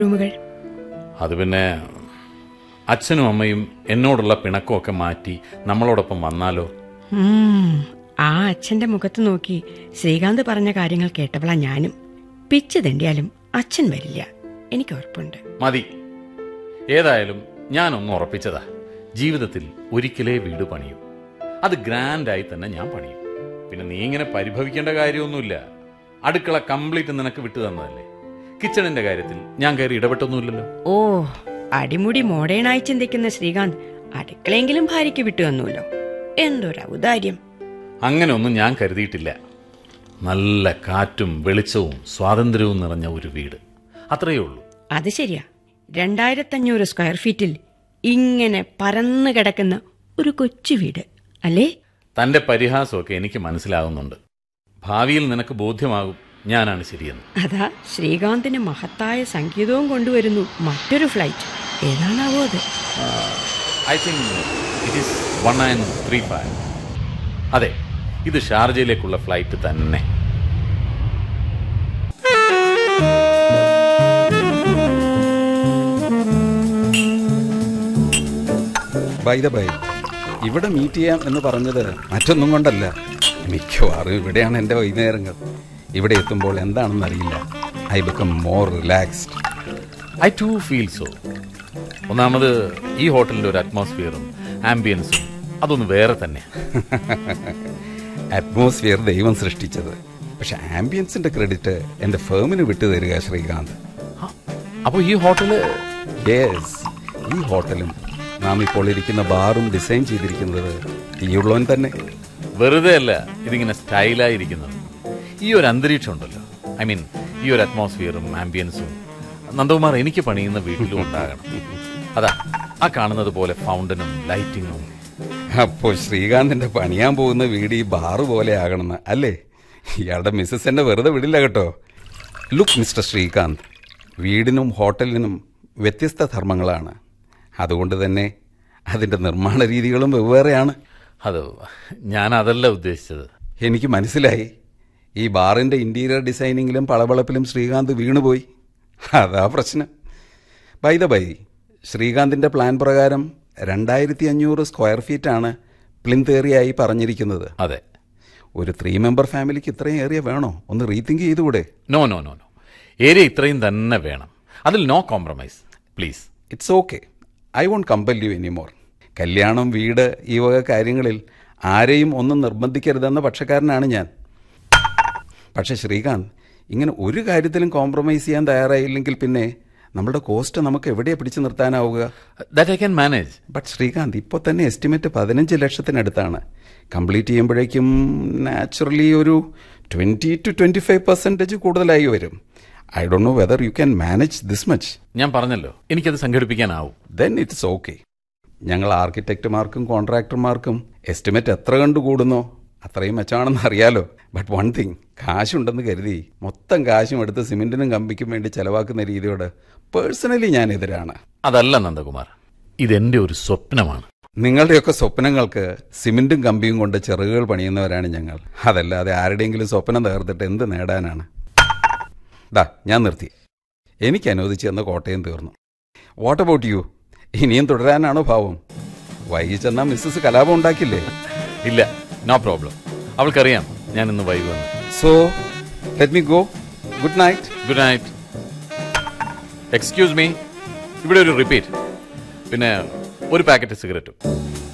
റൂമുകൾ അത് പിന്നെ അച്ഛനും അമ്മയും എന്നോടുള്ള പിണക്കമൊക്കെ മാറ്റി നമ്മളോടൊപ്പം വന്നാലോ ഉം, ആ അച്ഛന്റെ മുഖത്ത് നോക്കി ശ്രീകാന്ത് പറഞ്ഞ കാര്യങ്ങൾ കേട്ടപ്പോഴാ ഞാനും പിച്ച് തെണ്ടിയാലും അച്ഛൻ വരില്ല എനിക്ക് ഉറപ്പുണ്ട് മതി ഏതായാലും ഞാനൊന്ന് ഉറപ്പിച്ചതാ ജീവിതത്തിൽ ഒരിക്കലേ വീട് പണിയും അത് ഗ്രാൻഡായി തന്നെ ഞാൻ പണിയും പിന്നെ നീ ഇങ്ങനെ പരിഭവിക്കേണ്ട കാര്യമൊന്നുമില്ല അടുക്കള കംപ്ലീറ്റ് നിനക്ക് വിട്ടു തന്നതല്ലേ കിച്ചണിന്റെ കാര്യത്തിൽ ഞാൻ കയറി ഇടപെട്ടൊന്നുമില്ലല്ലോ ഓ അടിമുടി മോഡേണായി ചിന്തിക്കുന്ന ശ്രീകാന്ത് അടുക്കളയെങ്കിലും ഭാര്യയ്ക്ക് വിട്ടു തന്നൂല്ലോ എന്തൊരു ഔദാര്യം അങ്ങനെ ഒന്നും ഞാൻ കരുതിയിട്ടില്ല നല്ല കാറ്റും വെളിച്ചവും സ്വാതന്ത്ര്യവും നിറഞ്ഞ ഒരു വീട് അത്രയേ ഉള്ളൂ അത് ശരിയാ രണ്ടായിരത്തഞ്ഞൂറ് സ്ക്വയർ ഫീറ്റിൽ ഇങ്ങനെ പരന്നു കിടക്കുന്ന ഒരു കൊച്ചു വീട് അല്ലേ തന്റെ പരിഹാസമൊക്കെ എനിക്ക് മനസ്സിലാകുന്നുണ്ട് ഭാവിയിൽ നിനക്ക് ബോധ്യമാകും ഞാനാണ് ശരിയെന്ന് അതാ ശ്രീകാന്തിന് മഹത്തായ സംഗീതവും കൊണ്ടുവരുന്നു മറ്റൊരു ഫ്ലൈറ്റ് ഏതാണാവോ അത് I think it is one nine three five അതെ ഇത് ഷാർജയിലേക്കുള്ള ഫ്ലൈറ്റ് തന്നെ ബൈ ദ ബൈ ഇവിടെ മീറ്റ് ചെയ്യാം എന്ന് പറഞ്ഞത് മറ്റൊന്നും കൊണ്ടല്ല മിക്കവാറും ഇവിടെയാണ് എൻ്റെ വൈകുന്നേരങ്ങൾ ഇവിടെ എത്തുമ്പോൾ എന്താണെന്ന് അറിയില്ല I become more relaxed I too feel so ഒന്നാമത് ഈ ഹോട്ടലിന്റെ ഒരു അറ്റ്മോസ്ഫിയറും ആംബിയൻസും അതൊന്ന് വേറെ തന്നെ അറ്റ്മോസ്ഫിയർ ദൈവം സൃഷ്ടിച്ചത് പക്ഷെ ആംബിയൻസിന്റെ ക്രെഡിറ്റ് എൻ്റെ ഫേമിന് വിട്ടു തരിക ശ്രീകാന്ത് അപ്പോൾ ഈ ഹോട്ടല് യെസ് ഈ ഹോട്ടലും നാം ഇപ്പോൾ ഇരിക്കുന്ന ബാറും ഡിസൈൻ ചെയ്തിരിക്കുന്നത് ഈ ഉള്ളവൻ തന്നെ വെറുതെ അല്ല ഇതിങ്ങനെ സ്റ്റൈലായിരിക്കുന്നത് ഈ ഒരു അന്തരീക്ഷം ഉണ്ടല്ലോ ഐ മീൻ ഈ ഒരു അറ്റ്മോസ്ഫിയറും ആംബിയൻസും നന്ദകുമാർ എനിക്ക് പണിയുന്ന വീട്ടിലും ഉണ്ടാകണം അതാ ആ കാണുന്നത് പോലെ ഫൗണ്ടനും ലൈറ്റിങ്ങും അപ്പോൾ ശ്രീകാന്തിന്റെ പണിയാൻ പോകുന്ന വീട് ഈ ബാറ് പോലെ ആകണമെന്ന് അല്ലേ ഇയാളുടെ മിസ്സസ് എന്നെ വെറുതെ വിടില്ല കേട്ടോ ലുക്ക് മിസ്റ്റർ ശ്രീകാന്ത് വീടിനും ഹോട്ടലിനും വ്യത്യസ്ത ധർമ്മങ്ങളാണ് അതുകൊണ്ട് തന്നെ അതിന്റെ നിർമ്മാണ രീതികളും വെവ്വേറെയാണ് അത് ഞാൻ അതല്ല ഉദ്ദേശിച്ചത് എനിക്ക് മനസ്സിലായി ഈ ബാറിന്റെ ഇന്റീരിയർ ഡിസൈനിങ്ങിലും പളപളപ്പിലും ശ്രീകാന്ത് വീണുപോയി അതാ പ്രശ്നം ബൈ ദ ബൈ ശ്രീകാന്തിന്റെ പ്ലാൻ പ്രകാരം രണ്ടായിരത്തി അഞ്ഞൂറ് സ്ക്വയർ ഫീറ്റാണ് പ്ലിന്ത് ഏറിയായി പറഞ്ഞിരിക്കുന്നത് അതെ ഒരു ത്രീ മെമ്പർ ഫാമിലിക്ക് ഇത്രയും ഏറിയ വേണോ ഒന്ന് റീതിങ്ക് ചെയ്തുകൂടെ no no no no area ഇത്രയും തന്നെ വേണം അതിൽ no compromise please it's okay I won't compel you anymore കല്യാണം വീട് ഈ വക കാര്യങ്ങളിൽ ആരെയും ഒന്നും നിർബന്ധിക്കരുതെന്ന പക്ഷക്കാരനാണ് ഞാൻ പക്ഷെ ശ്രീകാന്ത് ഇങ്ങനെ ഒരു കാര്യത്തിലും കോംപ്രമൈസ് ചെയ്യാൻ തയ്യാറായില്ലെങ്കിൽ പിന്നെ നമ്മുടെ കോസ്റ്റ് നമുക്ക് എവിടെയാ പിടിച്ചു നിർത്താനാവുക that I can manage but Srikanth ഇപ്പോൾ തന്നെ എസ്റ്റിമേറ്റ് പതിനഞ്ച് ലക്ഷത്തിനടുത്താണ് കംപ്ലീറ്റ് ചെയ്യുമ്പോഴേക്കും നാച്ചുറലി ഒരു twenty to twenty five percentage കൂടുതലായി വരും I don't know whether you can manage this much ഞാൻ പറഞ്ഞല്ലോ എനിക്കത് സംഘടിപ്പിക്കാനാവും ദെൻ ഇറ്റ്സ് ഓക്കെ ഞങ്ങൾ ആർക്കിടെക്റ്റുമാർക്കും കോൺട്രാക്ടർമാർക്കും എസ്റ്റിമേറ്റ് എത്ര കണ്ടു കൂടുന്നോ അത്രയും മെച്ചമാണെന്ന് അറിയാലോ ബട്ട് വൺ തിങ് കാശുണ്ടെന്ന് കരുതി മൊത്തം കാശും എടുത്ത് സിമെന്റിനും കമ്പിക്കും വേണ്ടി ചെലവാക്കുന്ന രീതിയോട് പേഴ്സണലി ഞാൻ എതിരാണ് അതല്ല നന്ദകുമാർ ഇതെന്റെ ഒരു സ്വപ്നമാണ് നിങ്ങളുടെയൊക്കെ സ്വപ്നങ്ങൾക്ക് സിമെന്റും കമ്പിയും കൊണ്ട് ചിറകുകൾ പണിയുന്നവരാണ് ഞങ്ങൾ അതല്ലാതെ ആരുടെയെങ്കിലും സ്വപ്നം തകർത്തിട്ട് എന്ത് നേടാനാണ് ദാ ഞാൻ നിർത്തി എനിക്ക് അനുവദിച്ചു തന്ന കോട്ടയം തീർന്നു വാട്ട് അബൌട്ട് യു ഇനിയും തുടരാനാണോ ഭാവം വൈകിച്ചെന്നാ മിസ്സസ് കലാപം ഉണ്ടാക്കില്ലേ ഇല്ല നോ പ്രോബ്ലം അവൾക്കറിയാം ഞാൻ ഇന്ന് വൈകുമെന്ന് so let me go good night good night excuse me ഇവിടെ ഒരു റിപ്പീറ്റ് പിന്നെ ഒരു പാക്കറ്റ് സിഗരറ്റും